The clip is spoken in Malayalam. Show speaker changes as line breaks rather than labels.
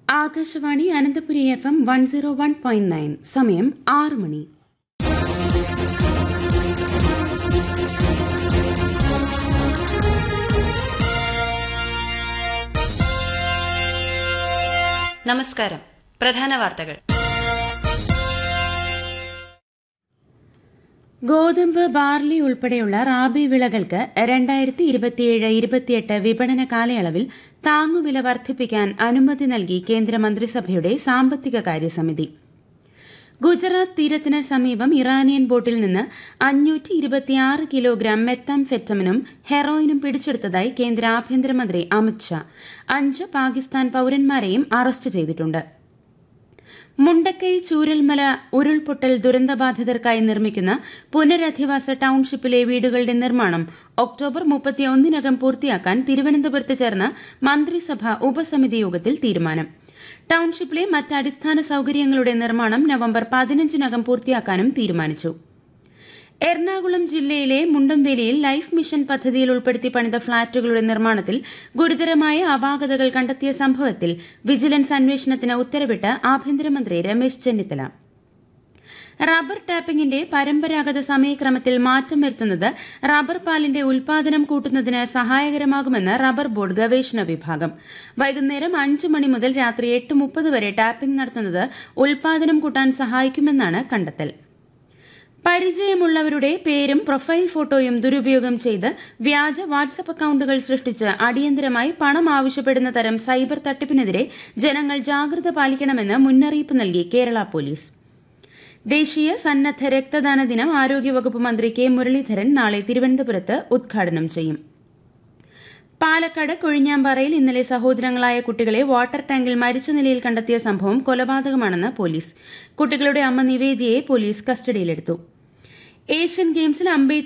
Akashvani Ananthapuri F M one zero one point nine സമയം ആറ് മണി
നമസ്കാരം പ്രധാന വാർത്തകൾ
ഗോതമ്പ് ബാർലി ഉൾപ്പെടെയുള്ള റാബി വിളകൾക്ക് രണ്ടായിരത്തി ഇരുപത്തിയേഴ് ഇരുപത്തിയെട്ട് വിപണന കാലയളവിൽ താങ്ങുവില വർദ്ധിപ്പിക്കാൻ അനുമതി നൽകി കേന്ദ്ര മന്ത്രിസഭയുടെ സാമ്പത്തിക കാര്യസമിതി ഗുജറാത്ത് തീരത്തിന് സമീപം ഇറാനിയൻ ബോട്ടിൽ നിന്ന് അഞ്ഞൂറ്റി ഇരുപത്തിയാറ് കിലോഗ്രാം മെത്താംഫെറ്റമിനും ഹെറോയിനും പിടിച്ചെടുത്തതായി കേന്ദ്ര ആഭ്യന്തരമന്ത്രി അമിത്ഷാ അഞ്ച് പാകിസ്ഥാൻ പൌരന്മാരെയും അറസ്റ്റ് ചെയ്തിട്ടുണ്ട് മുണ്ടക്കൈ ചൂരൽമല ഉരുൾപൊട്ടൽ ദുരന്തബാധിതർക്കായി നിർമ്മിക്കുന്ന പുനരധിവാസ ടൌൺഷിപ്പിലെ വീടുകളുടെ നിർമ്മാണം ഒക്ടോബർ മുപ്പത്തിയൊന്നിനകം പൂർത്തിയാക്കാൻ തിരുവനന്തപുരത്ത് ചേർന്ന മന്ത്രിസഭ ഉപസമിതി യോഗത്തിൽ തീരുമാനം ടൌൺഷിപ്പിലെ മറ്റ് അടിസ്ഥാന സൌകര്യങ്ങളുടെ നിർമ്മാണം നവംബർ പതിനഞ്ചിനകം പൂർത്തിയാക്കാനും തീരുമാനിച്ചു എറണാകുളം ജില്ലയിലെ മുണ്ടംവേലിയിൽ ലൈഫ് മിഷൻ പദ്ധതിയിൽ ഉൾപ്പെടുത്തി പണിത ഫ്ളാറ്റുകളുടെ നിർമ്മാണത്തിൽ ഗുരുതരമായ അപാകതകൾ കണ്ടെത്തിയ സംഭവത്തിൽ വിജിലൻസ് അന്വേഷണത്തിന് ഉത്തരവിട്ട് ആഭ്യന്തരമന്ത്രി രമേശ് ചെന്നിത്തല റബ്ബർ ടാപ്പിംഗിന്റെ പരമ്പരാഗത സമയക്രമത്തിൽ മാറ്റം വരുത്തുന്നത് റബ്ബർ പാലിന്റെ ഉൽപാദനം കൂട്ടുന്നതിന് സഹായകരമാകുമെന്ന് റബ്ബർ ബോർഡ് ഗവേഷണ വിഭാഗം വൈകുന്നേരം അഞ്ച് മണി മുതൽ രാത്രി എട്ട് മുപ്പത് വരെ ടാപ്പിംഗ് നടത്തുന്നത് ഉൽപാദനം കൂട്ടാൻ സഹായിക്കുമെന്നാണ് കണ്ടെത്തൽ പരിചയമുള്ളവരുടെ പേരും പ്രൊഫൈൽ ഫോട്ടോയും ദുരുപയോഗം ചെയ്ത് വ്യാജ വാട്സപ്പ് അക്കൌണ്ടുകൾ സൃഷ്ടിച്ച് അടിയന്തരമായി പണം ആവശ്യപ്പെടുന്ന തരം സൈബർ തട്ടിപ്പിനെതിരെ ജനങ്ങൾ ജാഗ്രത പാലിക്കണമെന്ന് മുന്നറിയിപ്പ് നൽകി കേരള പോലീസ് ദേശീയ സന്നദ്ധ രക്തദാന ദിനം ആരോഗ്യവകുപ്പ് മന്ത്രി കെ മുരളീധരൻ നാളെ തിരുവനന്തപുരത്ത് ഉദ്ഘാടനം ചെയ്യും പാലക്കാട് കൊഴിഞ്ഞാമ്പാറയിൽ ഇന്നലെ സഹോദരങ്ങളായ കുട്ടികളെ വാട്ടർ ടാങ്കിൽ മരിച്ച നിലയിൽ കണ്ടെത്തിയ സംഭവം കൊലപാതകമാണെന്ന് പോലീസ് കുട്ടികളുടെ അമ്മ നിവേദിയെ പോലീസ് കസ്റ്റഡിയിലെടുത്തു ഏഷ്യൻ ഗെയിംസിൽ അമ്പെയ്ത്ത്